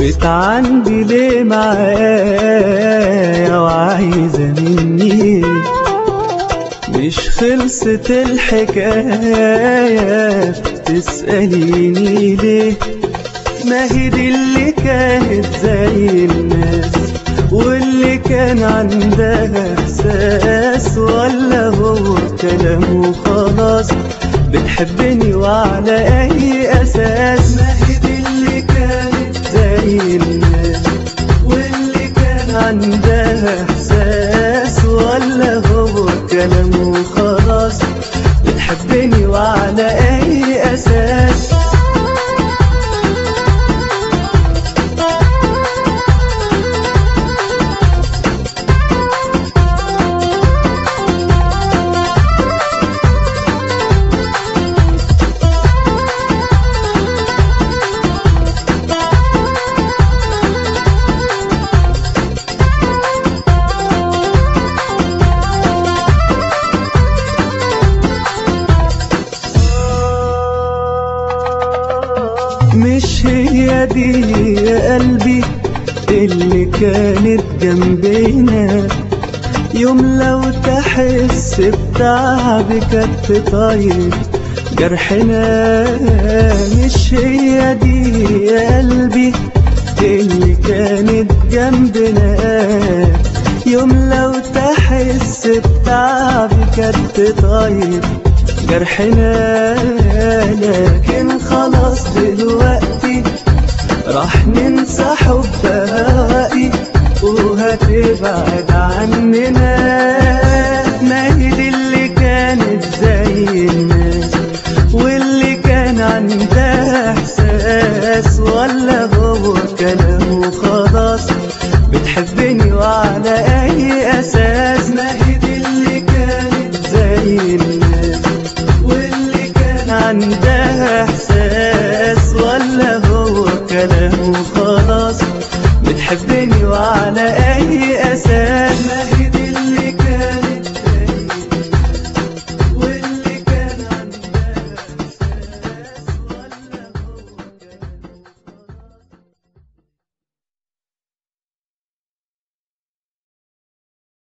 بتعندي ليه معايا وعايزة مني مش خلصت الحكاية تسأليني ليه ما هي دي اللي كانت زي الناس واللي كان عندها احساس ولا هو كلامه خلاص بتحبني وعلى اي اساس ما هي دي اللي كانت زي الناس واللي كان عندها احساس ولا هو كلامه خلاص بتحبني وعلى اي اساس مش هي دي يا قلبي اللي كانت جنبينا يوم لو تحس بتعب كانت طيب جرحنا مش هي دي يا قلبي اللي كانت جنبنا يوم لو تحس بتعب كانت طيب جرحنا لكن خلاص دلوقتي راح ننسى حبها وهتبعد عننا ما هي دي اللي كانت زي الناس واللي كان عندها احساس ولا هو كلامه خلاص بتحبني وعلى اي اساس ما هي دي اللي كانت زي الناس واللي كان عندها